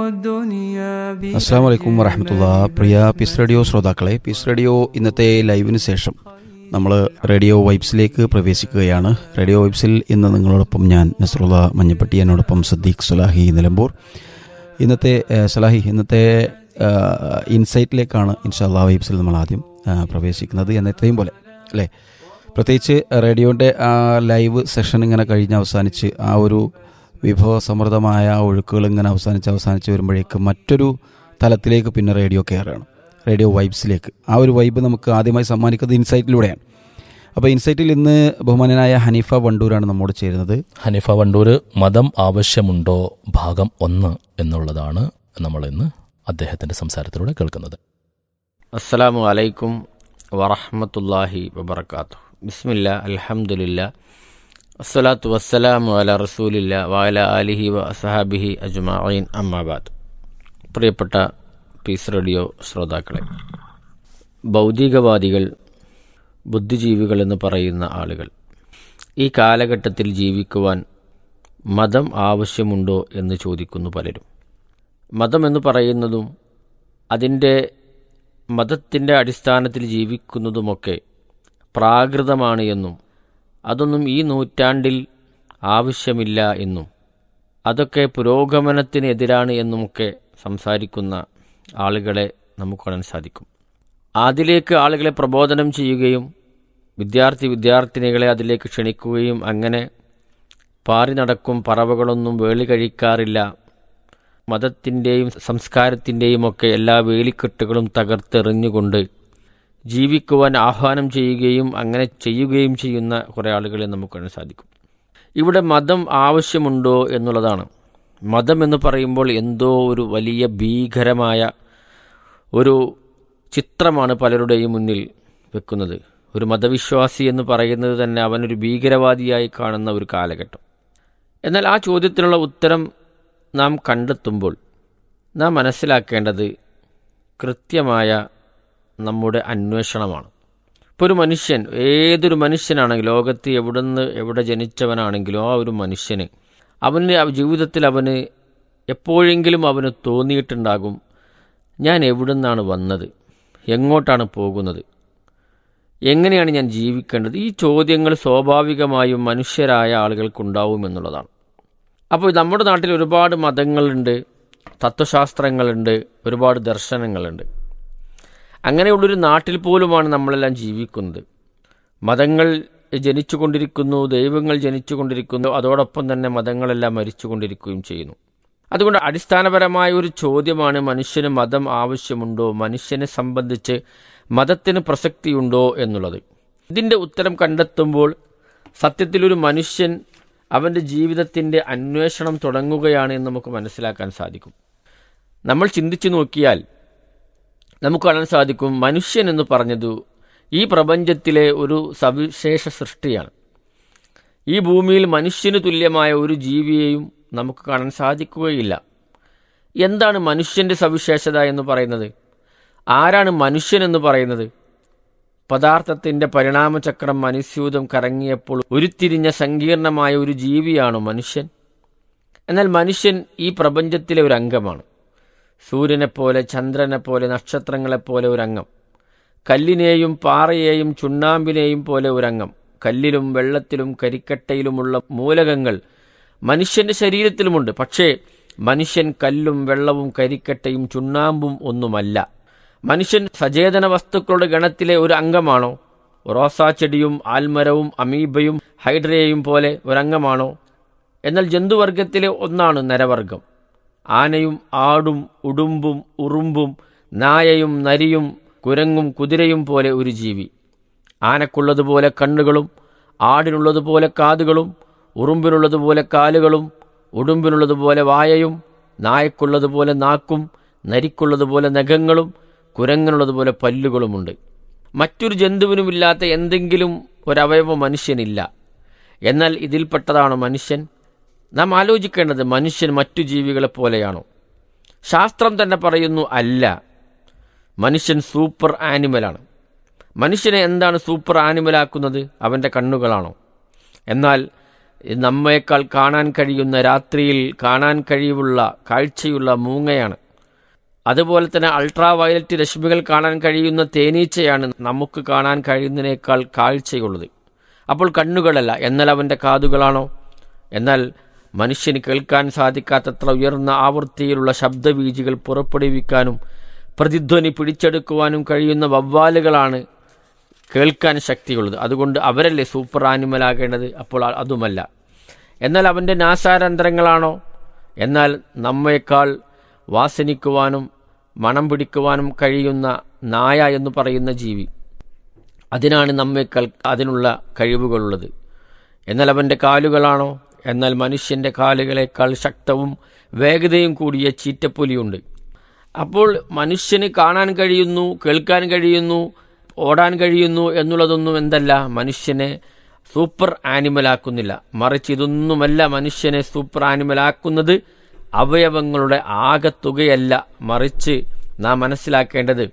الدنيا അസ്സാം വലൈക്കും വറഹമത്തുള്ള പ്രിയ പീസ് റേഡിയോ ശ്രോതാക്കളെ പീസ് റേഡിയോ ഇന്നത്തെ ലൈവിന് ശേഷം നമ്മൾ റേഡിയോ വൈബ്സിലേക്ക് പ്രവേശിക്കുകയാണ് റേഡിയോ വൈബ്സിൽ ഇന്ന് നിങ്ങളോടൊപ്പം ഞാൻ നസറുള്ള മഞ്ഞപ്പട്ടി എന്നോടൊപ്പം സദ്ദീഖ് സുലാഹി നിലമ്പൂർ ഇന്നത്തെ ഏഹ്, സലാഹി ഇന്നത്തെ ഏഹ്, ഇൻസൈറ്റിലേക്കാണ് ഇൻഷാല്ലാ വൈബ്സിൽ നമ്മൾ ആദ്യം ഏഹ്, പ്രവേശിക്കുന്നത് എന്നത്തെയും പോലെ അല്ലേ പ്രത്യേകിച്ച് റേഡിയോൻ്റെ ആ ലൈവ് സെഷൻ ഇങ്ങനെ കഴിഞ്ഞ് അവസാനിച്ച് ആ ഒരു വിഭവസമൃദ്ധമായ ആ ഒഴുക്കുകൾ ഇങ്ങനെ അവസാനിച്ച് അവസാനിച്ച് വരുമ്പോഴേക്ക് മറ്റൊരു തലത്തിലേക്ക് പിന്നെ റേഡിയോ കയറുകയാണ് റേഡിയോ വൈബ്സിലേക്ക് ആ ഒരു വൈബ് നമുക്ക് ആദ്യമായി സമ്മാനിക്കുന്നത് ഇൻസൈറ്റിലൂടെയാണ് അപ്പോൾ ഇൻസൈറ്റിൽ ഇന്ന് ബഹുമാനനായ ഹനീഫ വണ്ടൂരാണ് നമ്മോട് ചേരുന്നത് ഹനീഫ വണ്ടൂർ മതം ആവശ്യമുണ്ടോ ഭാഗം ഒന്ന് എന്നുള്ളതാണ് നമ്മൾ ഇന്ന് അദ്ദേഹത്തിന്റെ സംസാരത്തിലൂടെ കേൾക്കുന്നത് അസ്സലാമു അലൈക്കും വറഹമത്തല്ലാഹി വബർക്കാത്തു ബിസ്മില്ല അൽഹംദുലില്ല അസ്സലാത്തു വസ്സലാമു അല റസൂലില്ല വാല അലിഹി വ അസഹാബിഹി അജ്മാഈൻ അമ്മാബാദ് പ്രിയപ്പെട്ട പീസ് റേഡിയോ ശ്രോതാക്കളെ ഭൗതികവാദികൾ ബുദ്ധിജീവികൾ എന്ന് പറയുന്ന ആളുകൾ ഈ കാലഘട്ടത്തിൽ ജീവിക്കുവാൻ മതം ആവശ്യമുണ്ടോ എന്ന് ചോദിക്കുന്നു പലരും മതം എന്ന് പറയുന്നതും അതിൻ്റെ മതത്തിൻ്റെ അടിസ്ഥാനത്തിൽ ജീവിക്കുന്നതുമൊക്കെ പ്രാകൃതമാണ് എന്നും അതൊന്നും ഈ നൂറ്റാണ്ടിൽ ആവശ്യമില്ല എന്നും അതൊക്കെ പുരോഗമനത്തിനെതിരാണ് എന്നുമൊക്കെ സംസാരിക്കുന്ന ആളുകളെ നമുക്ക് കാണാൻ സാധിക്കും അതിലേക്ക് ആളുകളെ പ്രബോധനം ചെയ്യുകയും വിദ്യാർത്ഥി വിദ്യാർത്ഥിനികളെ അതിലേക്ക് ക്ഷണിക്കുകയും അങ്ങനെ പാറി നടക്കും പറവകളൊന്നും വേളി കഴിക്കാറില്ല മതത്തിൻ്റെയും സംസ്കാരത്തിൻ്റെയും ഒക്കെ എല്ലാ വേലിക്കെട്ടുകളും തകർത്തെറിഞ്ഞുകൊണ്ട് ജീവിക്കുവാൻ ആഹ്വാനം ചെയ്യുകയും അങ്ങനെ ചെയ്യുകയും ചെയ്യുന്ന കുറേ ആളുകളെ നമുക്ക് കാണാൻ സാധിക്കും ഇവിടെ മതം ആവശ്യമുണ്ടോ എന്നുള്ളതാണ് മതം എന്ന് പറയുമ്പോൾ എന്തോ ഒരു വലിയ ഭീകരമായ ഒരു ചിത്രമാണ് പലരുടെയും മുന്നിൽ വെക്കുന്നത് ഒരു മതവിശ്വാസി എന്ന് പറയുന്നത് തന്നെ അവനൊരു ഭീകരവാദിയായി കാണുന്ന ഒരു കാലഘട്ടം എന്നാൽ ആ ചോദ്യത്തിനുള്ള ഉത്തരം നാം കണ്ടെത്തുമ്പോൾ നാം മനസ്സിലാക്കേണ്ടത് കൃത്യമായ നമ്മുടെ അന്വേഷണമാണ് ഇപ്പോൾ ഒരു മനുഷ്യൻ ഏതൊരു മനുഷ്യനാണെങ്കിലും ലോകത്ത് എവിടുന്ന് എവിടെ ജനിച്ചവനാണെങ്കിലും ആ ഒരു മനുഷ്യന് അവന് ആ ജീവിതത്തിൽ അവന് എപ്പോഴെങ്കിലും അവന് തോന്നിയിട്ടുണ്ടാകും ഞാൻ എവിടുന്നാണ് വന്നത് എങ്ങോട്ടാണ് പോകുന്നത് എങ്ങനെയാണ് ഞാൻ ജീവിക്കേണ്ടത് ഈ ചോദ്യങ്ങൾ സ്വാഭാവികമായും മനുഷ്യരായ ആളുകൾക്കുണ്ടാവും എന്നുള്ളതാണ് അപ്പോൾ നമ്മുടെ നാട്ടിൽ ഒരുപാട് മതങ്ങളുണ്ട് തത്വശാസ്ത്രങ്ങളുണ്ട് ഒരുപാട് ദർശനങ്ങളുണ്ട് അങ്ങനെയുള്ളൊരു നാട്ടിൽ പോലുമാണ് നമ്മളെല്ലാം ജീവിക്കുന്നത് മതങ്ങൾ ജനിച്ചുകൊണ്ടിരിക്കുന്നു ദൈവങ്ങൾ ജനിച്ചുകൊണ്ടിരിക്കുന്നു അതോടൊപ്പം തന്നെ മതങ്ങളെല്ലാം മരിച്ചുകൊണ്ടിരിക്കുകയും ചെയ്യുന്നു അതുകൊണ്ട് അടിസ്ഥാനപരമായ ഒരു ചോദ്യമാണ് മനുഷ്യന് മതം ആവശ്യമുണ്ടോ മനുഷ്യനെ സംബന്ധിച്ച് മതത്തിന് പ്രസക്തിയുണ്ടോ എന്നുള്ളത് ഇതിൻ്റെ ഉത്തരം കണ്ടെത്തുമ്പോൾ സത്യത്തിൽ ഒരു മനുഷ്യൻ അവൻ്റെ ജീവിതത്തിൻ്റെ അന്വേഷണം തുടങ്ങുകയാണ് എന്ന് നമുക്ക് മനസ്സിലാക്കാൻ സാധിക്കും നമ്മൾ ചിന്തിച്ചു നോക്കിയാൽ നമുക്ക് കാണാൻ സാധിക്കും മനുഷ്യൻ എന്ന് പറഞ്ഞത് ഈ പ്രപഞ്ചത്തിലെ ഒരു സവിശേഷ സൃഷ്ടിയാണ് ഈ ഭൂമിയിൽ മനുഷ്യന് തുല്യമായ ഒരു ജീവിയെയും നമുക്ക് കാണാൻ സാധിക്കുകയില്ല എന്താണ് മനുഷ്യൻ്റെ സവിശേഷത എന്ന് പറയുന്നത് ആരാണ് മനുഷ്യൻ എന്ന് പറയുന്നത് പദാർത്ഥത്തിൻ്റെ പരിണാമചക്രം മനുസ്യൂതം കറങ്ങിയപ്പോൾ ഉരുത്തിരിഞ്ഞ സങ്കീർണമായ ഒരു ജീവിയാണോ മനുഷ്യൻ എന്നാൽ മനുഷ്യൻ ഈ പ്രപഞ്ചത്തിലെ ഒരു അംഗമാണ് സൂര്യനെപ്പോലെ ചന്ദ്രനെപ്പോലെ നക്ഷത്രങ്ങളെപ്പോലെ ഒരംഗം കല്ലിനെയും പാറയെയും ചുണ്ണാമ്പിനെയും പോലെ ഒരംഗം കല്ലിലും വെള്ളത്തിലും കരിക്കട്ടയിലുമുള്ള മൂലകങ്ങൾ മനുഷ്യന്റെ ശരീരത്തിലുമുണ്ട് പക്ഷേ മനുഷ്യൻ കല്ലും വെള്ളവും കരിക്കട്ടയും ചുണ്ണാമ്പും ഒന്നുമല്ല മനുഷ്യൻ സചേതന വസ്തുക്കളുടെ ഗണത്തിലെ ഒരു അംഗമാണോ റോസാ ചെടിയും ആൽമരവും അമീബയും ഹൈഡ്രയയും പോലെ ഒരംഗമാണോ എന്നാൽ ജന്തുവർഗത്തിലെ ഒന്നാണ് നരവർഗം ആനയും ആടും ഉടുമ്പും ഉറുമ്പും നായയും നരിയും കുരങ്ങും കുതിരയും പോലെ ഒരു ജീവി ആനക്കുള്ളതുപോലെ കണ്ണുകളും ആടിനുള്ളതുപോലെ കാതുകളും ഉറുമ്പിനുള്ളതുപോലെ കാലുകളും ഉടുമ്പിനുള്ളതുപോലെ വായയും നായക്കുള്ളതുപോലെ നാക്കും നരിക്കുള്ളതുപോലെ നഖങ്ങളും കുരങ്ങനുള്ളതുപോലെ പല്ലുകളുമുണ്ട് മറ്റൊരു ജന്തുവിനുമില്ലാത്ത എന്തെങ്കിലും ഒരവയവം മനുഷ്യനില്ല എന്നാൽ ഇതിൽപ്പെട്ടതാണോ മനുഷ്യൻ നാം ആലോചിക്കേണ്ടത് മനുഷ്യൻ മറ്റു ജീവികളെ പോലെയാണോ ശാസ്ത്രം തന്നെ പറയുന്നു അല്ല മനുഷ്യൻ സൂപ്പർ ആനിമലാണ് മനുഷ്യനെ എന്താണ് സൂപ്പർ ആനിമലാക്കുന്നത് അവൻ്റെ കണ്ണുകളാണോ എന്നാൽ നമ്മേക്കാൾ കാണാൻ കഴിയുന്ന രാത്രിയിൽ കാണാൻ കഴിവുള്ള കാഴ്ചയുള്ള മൂങ്ങയാണ് അതുപോലെ തന്നെ അൾട്രാ വയലറ്റ് രശ്മികൾ കാണാൻ കഴിയുന്ന തേനീച്ചയാണ് നമുക്ക് കാണാൻ കഴിയുന്നതിനേക്കാൾ കാഴ്ചയുള്ളത് അപ്പോൾ കണ്ണുകളല്ല എന്നാൽ അവൻ്റെ കാതുകളാണോ എന്നാൽ മനുഷ്യന് കേൾക്കാൻ സാധിക്കാത്തത്ര ഉയർന്ന ആവൃത്തിയിലുള്ള ശബ്ദവീജികൾ പുറപ്പെടുവിക്കാനും പ്രതിധ്വനി പിടിച്ചെടുക്കുവാനും കഴിയുന്ന വവ്വാലുകളാണ് കേൾക്കാൻ ശക്തിയുള്ളത് അതുകൊണ്ട് അവരല്ലേ സൂപ്പർ ആനിമലാകേണ്ടത് അപ്പോൾ അതുമല്ല എന്നാൽ അവൻ്റെ നാസാരന്തരങ്ങളാണോ എന്നാൽ നമ്മേക്കാൾ വാസനിക്കുവാനും മണം പിടിക്കുവാനും കഴിയുന്ന നായ എന്ന് പറയുന്ന ജീവി അതിനാണ് നമ്മേക്കാൾ അതിനുള്ള കഴിവുകളുള്ളത് എന്നാൽ അവൻ്റെ കാലുകളാണോ എന്നാൽ മനുഷ്യൻ്റെ കാലുകളേക്കാൾ ശക്തവും വേഗതയും കൂടിയ ചീറ്റപ്പൊലിയുണ്ട് അപ്പോൾ മനുഷ്യന് കാണാൻ കഴിയുന്നു കേൾക്കാൻ കഴിയുന്നു ഓടാൻ കഴിയുന്നു എന്നുള്ളതൊന്നും എന്തല്ല മനുഷ്യനെ സൂപ്പർ ആനിമലാക്കുന്നില്ല മറിച്ച് ഇതൊന്നുമല്ല മനുഷ്യനെ സൂപ്പർ ആനിമലാക്കുന്നത് അവയവങ്ങളുടെ ആകത്തുകയല്ല മറിച്ച് നാം മനസ്സിലാക്കേണ്ടത്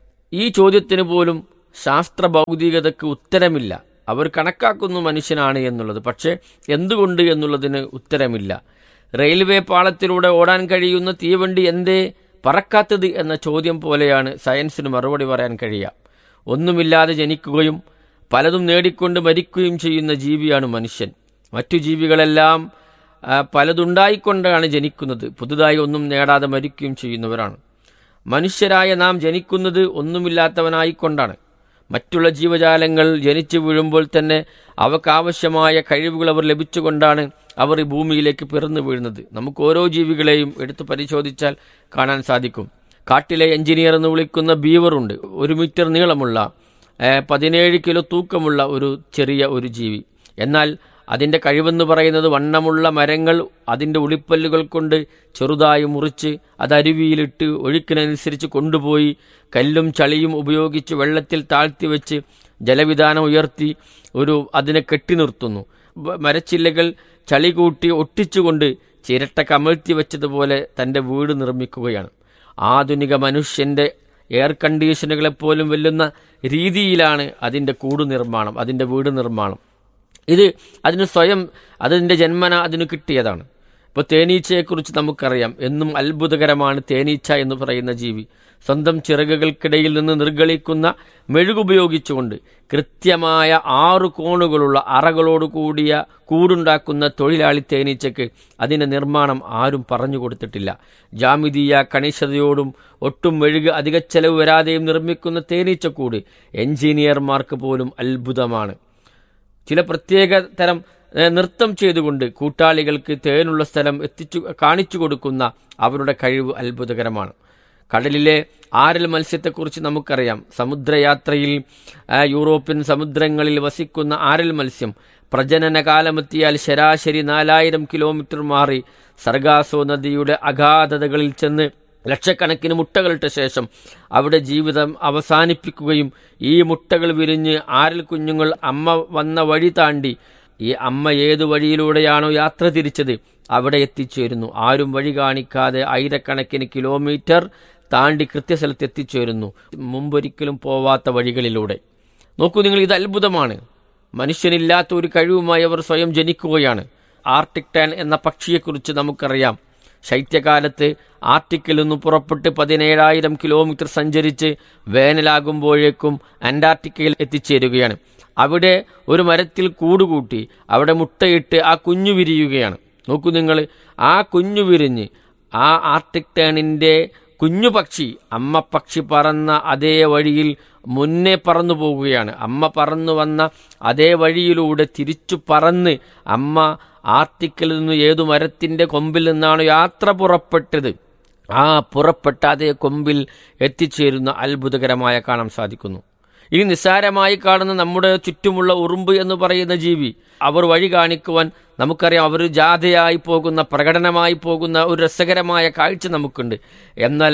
ഈ ചോദ്യത്തിന് പോലും ശാസ്ത്ര ഭൗതികതയ്ക്ക് ഉത്തരമില്ല അവർ കണക്കാക്കുന്നു മനുഷ്യനാണ് എന്നുള്ളത് പക്ഷേ എന്തുകൊണ്ട് എന്നുള്ളതിന് ഉത്തരമില്ല റെയിൽവേ പാളത്തിലൂടെ ഓടാൻ കഴിയുന്ന തീവണ്ടി എന്തേ പറക്കാത്തത് എന്ന ചോദ്യം പോലെയാണ് സയൻസിന് മറുപടി പറയാൻ കഴിയുക ഒന്നുമില്ലാതെ ജനിക്കുകയും പലതും നേടിക്കൊണ്ട് മരിക്കുകയും ചെയ്യുന്ന ജീവിയാണ് മനുഷ്യൻ മറ്റു ജീവികളെല്ലാം ആ, പലതുണ്ടായിക്കൊണ്ടാണ് ജനിക്കുന്നത് പുതുതായി ഒന്നും നേടാതെ മരിക്കുകയും ചെയ്യുന്നവരാണ് മനുഷ്യരായ നാം ജനിക്കുന്നത് ഒന്നുമില്ലാത്തവനായിക്കൊണ്ടാണ് മറ്റുള്ള ജീവജാലങ്ങൾ ജനിച്ചു വീഴുമ്പോൾ തന്നെ അവക്കാവശ്യമായ കഴിവുകൾ അവർ ലഭിച്ചുകൊണ്ടാണ് അവർ ഈ ഭൂമിയിലേക്ക് പിറന്നു വീഴുന്നത് നമുക്ക് ഓരോ ജീവികളെയും എടുത്ത് പരിശോധിച്ചാൽ കാണാൻ സാധിക്കും കാട്ടിലെ എഞ്ചിനീയർ എന്ന് വിളിക്കുന്ന ബീവറുണ്ട് ഒരു മീറ്റർ നീളമുള്ള ഏഹ്, പതിനേഴ് കിലോ തൂക്കമുള്ള ഒരു ചെറിയ ഒരു ജീവി എന്നാൽ അതിൻ്റെ കഴിവെന്ന് പറയുന്നത് വണ്ണമുള്ള മരങ്ങൾ അതിൻ്റെ ഉളിപ്പല്ലുകൾ കൊണ്ട് ചെറുതായി മുറിച്ച് അത് അരുവിയിലിട്ട് ഒഴുക്കിനനുസരിച്ച് കൊണ്ടുപോയി കല്ലും ചളിയും ഉപയോഗിച്ച് വെള്ളത്തിൽ താഴ്ത്തി വെച്ച് ജലവിധാനം ഉയർത്തി ഒരു അതിനെ കെട്ടി നിർത്തുന്നു വ- മരച്ചില്ലകൾ ചളി കൂട്ടി ഒട്ടിച്ചുകൊണ്ട് ചിരട്ട കമഴ്ത്തി വെച്ചതുപോലെ തൻ്റെ വീട് നിർമ്മിക്കുകയാണ് ആധുനിക മനുഷ്യൻ്റെ എയർ കണ്ടീഷനുകളെപ്പോലും വെല്ലുന്ന രീതിയിലാണ് അതിൻ്റെ കൂട് നിർമ്മാണം അതിൻ്റെ വീട് നിർമ്മാണം ഇത് അതിന് സ്വയം അതിൻ്റെ ജന്മന അതിന് കിട്ടിയതാണ് ഇപ്പോൾ തേനീച്ചയെക്കുറിച്ച് നമുക്കറിയാം എന്നും അത്ഭുതകരമാണ് തേനീച്ച എന്ന് പറയുന്ന ജീവി സ്വന്തം ചിറകുകൾക്കിടയിൽ നിന്ന് നിർഗളിക്കുന്ന മെഴുകുപയോഗിച്ചുകൊണ്ട് കൃത്യമായ ആറു കോണുകളുള്ള അറകളോട് കൂടിയ കൂടുണ്ടാക്കുന്ന തൊഴിലാളി തേനീച്ചയ്ക്ക് അതിൻ്റെ നിർമ്മാണം ആരും പറഞ്ഞു കൊടുത്തിട്ടില്ല ജാമിതീയ കണിശതയോടും ഒട്ടും മെഴുക് അധിക ചെലവ് വരാതെയും നിർമ്മിക്കുന്ന തേനീച്ചക്കൂട് എഞ്ചിനീയർമാർക്ക് പോലും അത്ഭുതമാണ് ചില പ്രത്യേക തരം ഏഹ്, നൃത്തം ചെയ്തുകൊണ്ട് കൂട്ടാളികൾക്ക് തേനുള്ള സ്ഥലം എത്തിച്ചു കാണിച്ചു കൊടുക്കുന്ന അവരുടെ കഴിവ് അത്ഭുതകരമാണ് കടലിലെ ആരൽ മത്സ്യത്തെക്കുറിച്ച് നമുക്കറിയാം സമുദ്രയാത്രയിൽ ആ, യൂറോപ്യൻ സമുദ്രങ്ങളിൽ വസിക്കുന്ന ആരൽ മത്സ്യം പ്രജനന കാലമെത്തിയാൽ ശരാശരി നാലായിരം കിലോമീറ്റർ മാറി സർഗാസോ നദിയുടെ അഗാധതകളിൽ ചെന്ന് ലക്ഷക്കണക്കിന് മുട്ടകളിട്ട ശേഷം അവിടെ ജീവിതം അവസാനിപ്പിക്കുകയും ഈ മുട്ടകൾ വിരിഞ്ഞ് ആരൽ കുഞ്ഞുങ്ങൾ അമ്മ വന്ന വഴി താണ്ടി ഈ അമ്മ ഏതു വഴിയിലൂടെയാണോ യാത്ര തിരിച്ചത് അവിടെ എത്തിച്ചേരുന്നു ആരും വഴി കാണിക്കാതെ ആയിരക്കണക്കിന് കിലോമീറ്റർ താണ്ടി കൃത്യസ്ഥലത്ത് എത്തിച്ചേരുന്നു മുമ്പൊരിക്കലും പോവാത്ത വഴികളിലൂടെ നോക്കൂ നിങ്ങൾ ഇത് അത്ഭുതമാണ് മനുഷ്യനില്ലാത്ത ഒരു കഴിവുമായി അവർ സ്വയം ജനിക്കുകയാണ് ആർട്ടിക് ടാൻ എന്ന പക്ഷിയെക്കുറിച്ച് നമുക്കറിയാം ശൈത്യകാലത്ത് ആർട്ടിക്കിൽ നിന്ന് പുറപ്പെട്ട് പതിനേഴായിരം കിലോമീറ്റർ സഞ്ചരിച്ച് വേനലാകുമ്പോഴേക്കും അന്റാർട്ടിക്കയിൽ എത്തിച്ചേരുകയാണ് അവിടെ ഒരു മരത്തിൽ കൂടുകൂട്ടി അവിടെ മുട്ടയിട്ട് ആ കുഞ്ഞു വിരിയുകയാണ് നോക്കൂ നിങ്ങൾ ആ കുഞ്ഞു വിരിഞ്ഞ് ആ ആർട്ടിക് ടേണിൻ്റെ കുഞ്ഞു പക്ഷി അമ്മ പക്ഷി പറന്ന അതേ വഴിയിൽ മുന്നേ പറന്നു പോകുകയാണ് അമ്മ പറന്നു വന്ന അതേ വഴിയിലൂടെ തിരിച്ചു പറന്ന് അമ്മ ആർട്ടിക്കിൽ നിന്ന് ഏതു മരത്തിന്റെ കൊമ്പിൽ നിന്നാണ് യാത്ര പുറപ്പെട്ടത് ആ പുറപ്പെട്ട അതേ കൊമ്പിൽ എത്തിച്ചേരുന്ന അത്ഭുതകരമായ കാണാൻ സാധിക്കുന്നു ഇനി നിസ്സാരമായി കാണുന്ന നമ്മുടെ ചുറ്റുമുള്ള ഉറുമ്പ് എന്ന് പറയുന്ന ജീവി അവർ വഴി കാണിക്കുവാൻ നമുക്കറിയാം അവർ ജാഥയായി പോകുന്ന പ്രകടനമായി പോകുന്ന ഒരു രസകരമായ കാഴ്ച നമുക്കുണ്ട് എന്നാൽ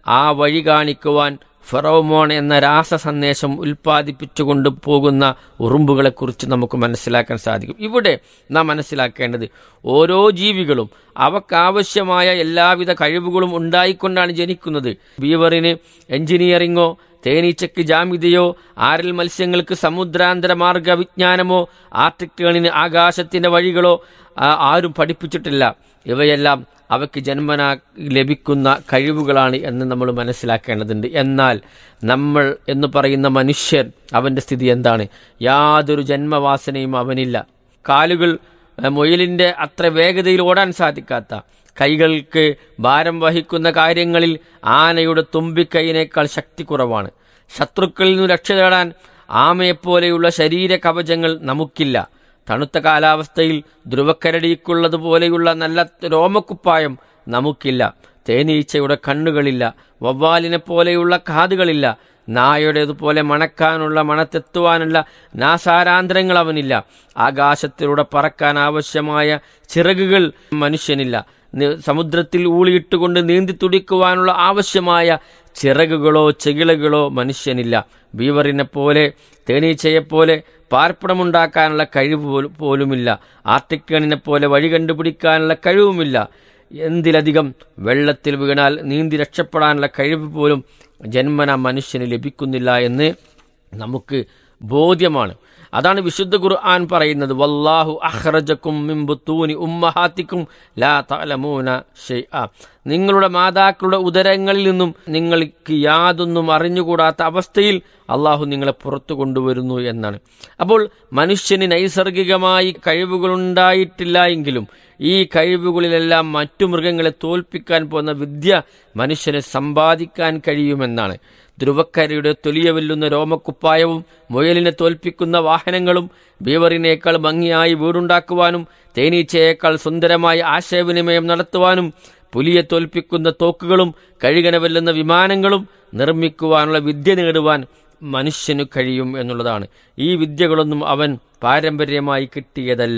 ആ വഴി കാണിക്കുവാൻ ഫെറോമോൺ എന്ന രാസ സന്ദേശം ഉൽപ്പാദിപ്പിച്ചുകൊണ്ട് പോകുന്ന ഉറുമ്പുകളെക്കുറിച്ച് നമുക്ക് മനസ്സിലാക്കാൻ സാധിക്കും ഇവിടെ നാം മനസ്സിലാക്കേണ്ടത് ഓരോ ജീവികളും അവക്കാവശ്യമായ എല്ലാവിധ കഴിവുകളും ഉണ്ടായിക്കൊണ്ടാണ് ജനിക്കുന്നത് ബീവറിന് എഞ്ചിനീയറിങ്ങോ തേനീച്ചയ്ക്ക് ജാമിതയോ ആരൽ മത്സ്യങ്ങൾക്ക് സമുദ്രാന്തര മാർഗ വിജ്ഞാനമോ ആർട്ടിക്ടേണിന് ആകാശത്തിന്റെ വഴികളോ ആ, ആരും പഠിപ്പിച്ചിട്ടില്ല ഇവയെല്ലാം അവയ്ക്ക് ജന്മന ലഭിക്കുന്ന കഴിവുകളാണ് എന്ന് നമ്മൾ മനസ്സിലാക്കേണ്ടതുണ്ട് എന്നാൽ നമ്മൾ എന്ന് പറയുന്ന മനുഷ്യൻ അവന്റെ സ്ഥിതി എന്താണ് യാതൊരു ജന്മവാസനയും അവനില്ല കാലുകൾ ഏ, മുയലിന്റെ അത്ര വേഗതയിൽ ഓടാൻ സാധിക്കാത്ത കൈകൾക്ക് ഭാരം വഹിക്കുന്ന കാര്യങ്ങളിൽ ആനയുടെ തുമ്പിക്കൈയിനേക്കാൾ ശക്തി കുറവാണ് ശത്രുക്കളിൽ നിന്ന് രക്ഷ നേടാൻ ആമയെപ്പോലെയുള്ള ശരീര കവചങ്ങൾ നമുക്കില്ല തണുത്ത കാലാവസ്ഥയിൽ ധ്രുവക്കരടിക്കുള്ളതുപോലെയുള്ള നല്ല രോമക്കുപ്പായം നമുക്കില്ല തേനീച്ചയുടെ കണ്ണുകളില്ല വവ്വാലിനെ പോലെയുള്ള കാതുകളില്ല നായുടേതുപോലെ മണക്കാനുള്ള മണത്തെത്തുവാനുള്ള നാസാരാന്തരങ്ങൾ അവനില്ല ആകാശത്തിലൂടെ പറക്കാൻ ആവശ്യമായ ചിറകുകൾ മനുഷ്യനില്ല നി- സമുദ്രത്തിൽ ഊളിയിട്ടുകൊണ്ട് നീന്തി തുടിക്കുവാനുള്ള ആവശ്യമായ ചിറകുകളോ ചെകിളകളോ മനുഷ്യനില്ല ബീവറിനെ പോലെ തേനീച്ചയെപ്പോലെ പാർപ്പിടമുണ്ടാക്കാനുള്ള കഴിവ് പോലും- പോലുമില്ല ആർട്ടിക്കണിനെ പോലെ വഴി കണ്ടുപിടിക്കാനുള്ള കഴിവുമില്ല എന്തിലധികം വെള്ളത്തിൽ വീണാൽ നീന്തി രക്ഷപ്പെടാനുള്ള കഴിവ് പോലും ജന്മന മനുഷ്യന് ലഭിക്കുന്നില്ല എന്ന് നമുക്ക് ബോധ്യമാണ് അതാണ് വിശുദ്ധ ഖുർആൻ പറയുന്നത് വല്ലാഹു അഹ്റജക്കും മിൻ ബുത്തൂനി ഉമ്മഹാത്തിക്കും ലാ തഅലമൂന ഷൈഅ നിങ്ങളുടെ മാതാക്കളുടെ ഉദരങ്ങളിൽ നിന്നും നിങ്ങൾക്ക് യാതൊന്നും അറിഞ്ഞുകൂടാത്ത അവസ്ഥയിൽ അള്ളാഹു നിങ്ങളെ പുറത്തു കൊണ്ടുവരുന്നു എന്നാണ് അപ്പോൾ മനുഷ്യന് നൈസർഗികമായി കഴിവുകളുണ്ടായിട്ടില്ല എങ്കിലും ഈ കഴിവുകളിലെല്ലാം മറ്റു മൃഗങ്ങളെ തോൽപ്പിക്കാൻ പോകുന്ന വിദ്യ മനുഷ്യനെ സമ്പാദിക്കാൻ കഴിയുമെന്നാണ് ധ്രുവക്കരയുടെ തൊലിയ വെല്ലുന്ന രോമക്കുപ്പായവും മുയലിനെ തോൽപ്പിക്കുന്ന വാഹനങ്ങളും ബീവറിനേക്കാൾ ഭംഗിയായി വീടുണ്ടാക്കുവാനും തേനീച്ചയേക്കാൾ സുന്ദരമായി ആശയവിനിമയം നടത്തുവാനും പുലിയെ തോൽപ്പിക്കുന്ന തോക്കുകളും കഴുകനെ വെല്ലുന്ന വിമാനങ്ങളും നിർമ്മിക്കുവാനുള്ള വിദ്യ നേടുവാൻ മനുഷ്യനു കഴിയും എന്നുള്ളതാണ് ഈ വിദ്യകളൊന്നും അവൻ പാരമ്പര്യമായി കിട്ടിയതല്ല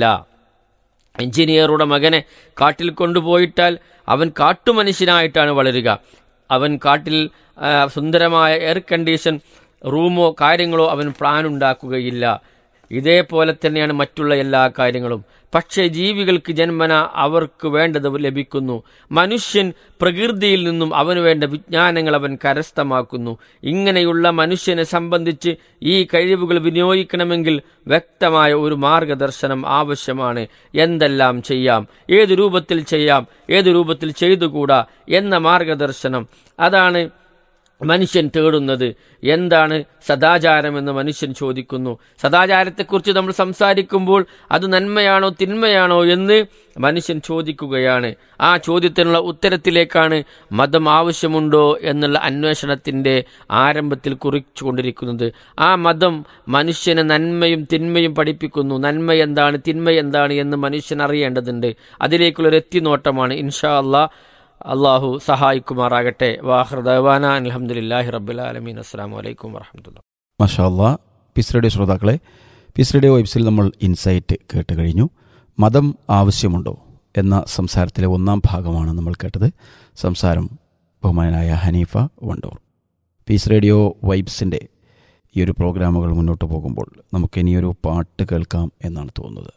എഞ്ചിനീയറുടെ മകനെ കാട്ടിൽ കൊണ്ടുപോയിട്ടാൽ അവൻ കാട്ടുമനുഷ്യനായിട്ടാണ് വളരുക അവൻ കാട്ടിൽ ആ, സുന്ദരമായ എയർ കണ്ടീഷൻ റൂമോ കാര്യങ്ങളോ അവൻ പ്ലാൻ ഉണ്ടാക്കുകയില്ല ഇതേപോലെ തന്നെയാണ് മറ്റുള്ള എല്ലാ കാര്യങ്ങളും പക്ഷേ ജീവികൾക്ക് ജന്മന അവർക്ക് വേണ്ടത് ലഭിക്കുന്നു മനുഷ്യൻ പ്രകൃതിയിൽ നിന്നും അവന് വേണ്ട വിജ്ഞാനങ്ങൾ അവൻ കരസ്ഥമാക്കുന്നു ഇങ്ങനെയുള്ള മനുഷ്യനെ സംബന്ധിച്ച് ഈ കഴിവുകൾ വിനിയോഗിക്കണമെങ്കിൽ വ്യക്തമായ ഒരു മാർഗദർശനം ആവശ്യമാണ് എന്തെല്ലാം ചെയ്യാം ഏത് രൂപത്തിൽ ചെയ്യാം ഏത് രൂപത്തിൽ ചെയ്തുകൂടാ എന്ന മാർഗദർശനം അതാണ് മനുഷ്യൻ തേടുന്നത് എന്താണ് സദാചാരമെന്ന് മനുഷ്യൻ ചോദിക്കുന്നു സദാചാരത്തെക്കുറിച്ച് നമ്മൾ സംസാരിക്കുമ്പോൾ അത് നന്മയാണോ തിന്മയാണോ എന്ന് മനുഷ്യൻ ചോദിക്കുകയാണ് ആ ചോദ്യത്തിനുള്ള ഉത്തരത്തിലേക്കാണ് മതം ആവശ്യമുണ്ടോ എന്നുള്ള അന്വേഷണത്തിന്റെ ആരംഭത്തിൽ കുറിച്ചുകൊണ്ടിരിക്കുന്നത് ആ മതം മനുഷ്യന് നന്മയും തിന്മയും പഠിപ്പിക്കുന്നു നന്മ എന്താണ് തിന്മ എന്താണ് എന്ന് മനുഷ്യൻ അറിയേണ്ടതുണ്ട് അതിലേക്കുള്ളൊരു എത്തിനോട്ടമാണ് ഇൻഷാ അള്ളാ അള്ളാഹു സഹായിക്കുമാറാകട്ടെ വാഹൃദാന അലഹമുല്ലാഹി റബ്ബുലാലമീൻ അസ്സാം വലൈക്കും വാഹമത്തുള്ള മഷാല്ല പീസ് റേഡിയോ ശ്രോതാക്കളെ പീസ് റേഡിയോ വെബ്സിൽ നമ്മൾ ഇൻസൈറ്റ് കേട്ട് കഴിഞ്ഞു മതം ആവശ്യമുണ്ടോ എന്ന സംസാരത്തിലെ ഒന്നാം ഭാഗമാണ് നമ്മൾ കേട്ടത് സംസാരം ബഹുമാനായ ഹനീഫ വണ്ടൂർ പീസ് റേഡിയോ വൈബ്സിൻ്റെ ഈ ഒരു പ്രോഗ്രാമുകൾ മുന്നോട്ട് പോകുമ്പോൾ നമുക്ക് ഇനിയൊരു പാട്ട് കേൾക്കാം എന്നാണ് തോന്നുന്നത്